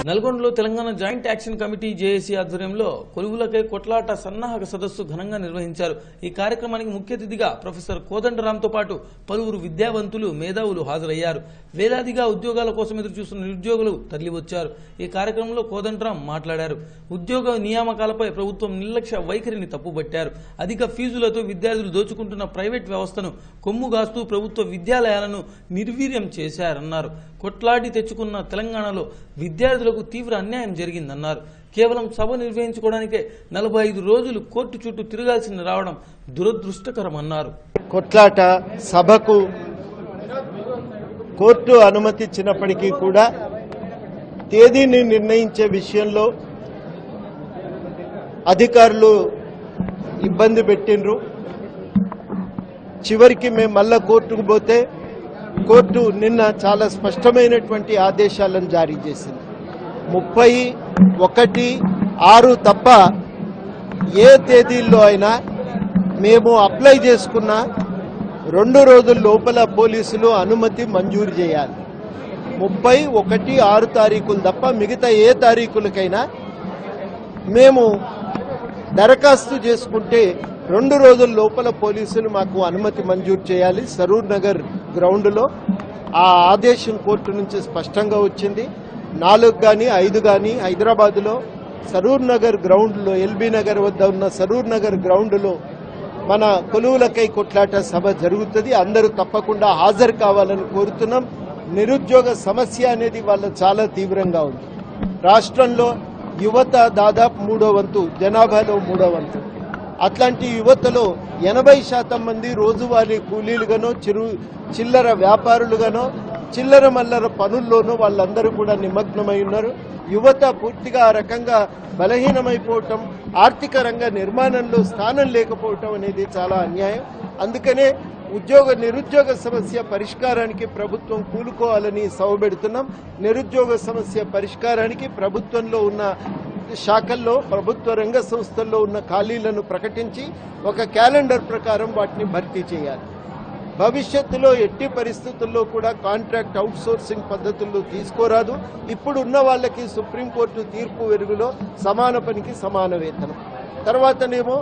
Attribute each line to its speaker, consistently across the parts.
Speaker 1: నల్గొండలో Telangana joint action committee JAC ఆధ్వర్యంలో కొలువులకై కొట్లాట సన్నాహక సదస్సు ఘనంగా నిర్వహించారు ఈ కార్యక్రమానికి ముఖ్య అతిథిగా ప్రొఫెసర్ కోదండరాంతో పాటు పలువురు విద్యావంతులు మేధావులు హాజరయ్యారు వేలాదిగా ఉద్యోగాల కోసం ఎదురు చూస్తున్న నిరుద్యోగులు తరలివచ్చారు ఈ కార్యక్రమంలో కోదండరాం మాట్లాడారు ఉద్యోగ నియామకాలపై ప్రభుత్వం నిర్లక్ష్య వైఖరిని తప్పుబట్టారు అధిక ఫీజులతో విద్యార్థులు దోచుకుంటున్న ప్రైవేట్ వ్యవస్థను కొమ్ముగాస్తూ ప్రభుత్వ విద్యాలయాలను నిర్వీర్యం చేశారన్నారు కొట్లాడి తెచ్చుకున్న తెలంగాణలో విద్యార్థులకు తీవ్ర అన్యాయం జరిగిందన్నారు కేవలం సభ నిర్వహించుకోవడానికే నలభై ఐదు రోజులు కోర్టు చుట్టూ తిరగాల్సిన రావడం దురదృష్టకరమన్నారు
Speaker 2: కొట్లాట సభకు కోర్టు అనుమతి ఇచ్చినప్పటికీ కూడా తేదీని నిర్ణయించే విషయంలో అధికారులు ఇబ్బంది పెట్టిండ్రు చివరికి మేము మళ్ళా కోర్టుకు పోతే కోర్టు నిన్న చాలా స్పష్టమైనటువంటి ఆదేశాలను జారీ చేసింది ముప్పై ఒకటి ఆరు తప్ప ఏ తేదీల్లో అయినా మేము అప్లై చేసుకున్న రెండు రోజుల లోపల పోలీసులు అనుమతి మంజూరు చేయాలి ముప్పై ఒకటి ఆరు తారీఖులు తప్ప మిగతా ఏ తారీఖులకైనా మేము దరఖాస్తు చేసుకుంటే రెండు రోజుల లోపల పోలీసులు మాకు అనుమతి మంజూరు చేయాలి సరూర్ నగర్ గ్రౌండ్లో ఆ ఆదేశం కోర్టు నుంచి స్పష్టంగా వచ్చింది నాలుగు కానీ ఐదు కానీ హైదరాబాద్లో సరూర్ నగర్ గ్రౌండ్లో ఎల్బీ నగర్ వద్ద ఉన్న సరూర్ నగర్ గ్రౌండ్లో మన కొలువులకై కొట్లాట సభ జరుగుతుంది అందరూ తప్పకుండా హాజరు కావాలని కోరుతున్నాం నిరుద్యోగ సమస్య అనేది వాళ్ళ చాలా తీవ్రంగా ఉంది రాష్ట్రంలో యువత దాదాపు మూడో వంతు జనాభాలో మూడో వంతు అట్లాంటి యువతలో ఎనభై శాతం మంది రోజువారీ కూలీలుగానో చిరు చిల్లర వ్యాపారులుగానో చిల్లర మల్లర పనుల్లోనూ వాళ్ళందరూ కూడా నిమగ్నమై ఉన్నారు యువత పూర్తిగా ఆ రకంగా బలహీనమైపోవటం ఆర్థిక రంగ నిర్మాణంలో స్థానం లేకపోవటం అనేది చాలా అన్యాయం అందుకనే ఉద్యోగ నిరుద్యోగ సమస్య పరిష్కారానికి ప్రభుత్వం కూలుకోవాలని సవబెడుతున్నాం నిరుద్యోగ సమస్య పరిష్కారానికి ప్రభుత్వంలో ఉన్న శాఖల్లో ప్రభుత్వ రంగ సంస్థల్లో ఉన్న ఖాళీలను ప్రకటించి ఒక క్యాలెండర్ ప్రకారం వాటిని భర్తీ చేయాలి భవిష్యత్తులో ఎట్టి పరిస్థితుల్లో కూడా కాంట్రాక్ట్ అవుట్ సోర్సింగ్ పద్ధతుల్లో తీసుకోరాదు ఇప్పుడు ఉన్న వాళ్ళకి సుప్రీంకోర్టు తీర్పు వెలుగులో సమాన పనికి సమాన వేతనం తర్వాతనేమో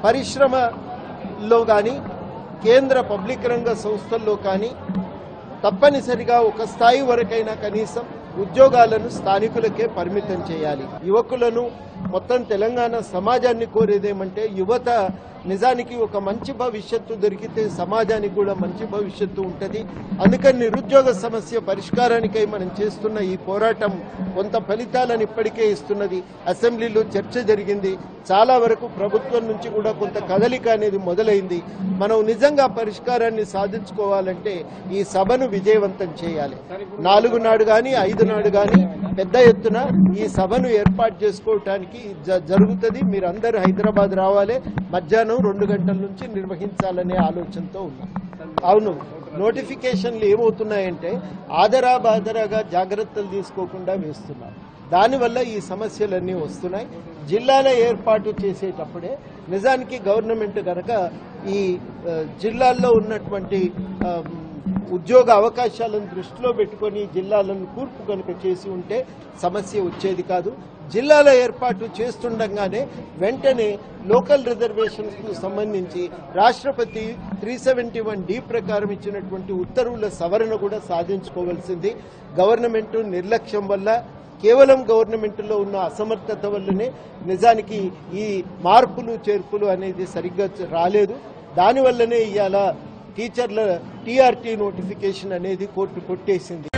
Speaker 2: పరిశ్రమలో కానీ కేంద్ర పబ్లిక్ రంగ సంస్థల్లో కానీ తప్పనిసరిగా ఒక స్థాయి వరకైనా కనీసం ఉద్యోగాలను స్థానికులకే పరిమితం చేయాలి యువకులను మొత్తం తెలంగాణ సమాజాన్ని కోరేదేమంటే యువత నిజానికి ఒక మంచి భవిష్యత్తు దొరికితే సమాజానికి కూడా మంచి భవిష్యత్తు ఉంటుంది అందుకని నిరుద్యోగ సమస్య పరిష్కారానికై మనం చేస్తున్న ఈ పోరాటం కొంత ఫలితాలను ఇప్పటికే ఇస్తున్నది అసెంబ్లీలో చర్చ జరిగింది చాలా వరకు ప్రభుత్వం నుంచి కూడా కొంత కదలిక అనేది మొదలైంది మనం నిజంగా పరిష్కారాన్ని సాధించుకోవాలంటే ఈ సభను విజయవంతం చేయాలి నాలుగు నాడు కానీ ఐదు నాడు కానీ పెద్ద ఎత్తున ఈ సభను ఏర్పాటు చేసుకోవటానికి జ- జరుగుతుంది మీరందరూ హైదరాబాద్ రావాలి మధ్యాహ్నం రెండు గంటల నుంచి నిర్వహించాలనే ఆలోచనతో ఉన్నాం అవును నోటిఫికేషన్లు ఏమవుతున్నాయంటే ఆదరా బాదరాగా జాగ్రత్తలు తీసుకోకుండా వేస్తున్నారు దానివల్ల ఈ సమస్యలన్నీ వస్తున్నాయి జిల్లాల ఏర్పాటు చేసేటప్పుడే నిజానికి గవర్నమెంట్ కనుక ఈ ఆ, జిల్లాల్లో ఉన్నటువంటి ఆ, ఉద్యోగ అవకాశాలను దృష్టిలో పెట్టుకొని జిల్లాలను కూర్పు కనుక చేసి ఉంటే సమస్య వచ్చేది కాదు జిల్లాల ఏర్పాటు చేస్తుండగానే వెంటనే లోకల్ రిజర్వేషన్స్ కు సంబంధించి రాష్ట్రపతి త్రీ సెవెంటీ వన్ డి ప్రకారం ఇచ్చినటువంటి ఉత్తర్వుల సవరణ కూడా సాధించుకోవాల్సింది గవర్నమెంట్ నిర్లక్ష్యం వల్ల కేవలం గవర్నమెంట్లో ఉన్న అసమర్థత వల్లనే నిజానికి ఈ మార్పులు చేర్పులు అనేది సరిగ్గా రాలేదు దానివల్లనే ఇవాళ టీచర్ల టీఆర్టీ నోటిఫికేషన్ అనేది కోర్టు కొట్టేసింది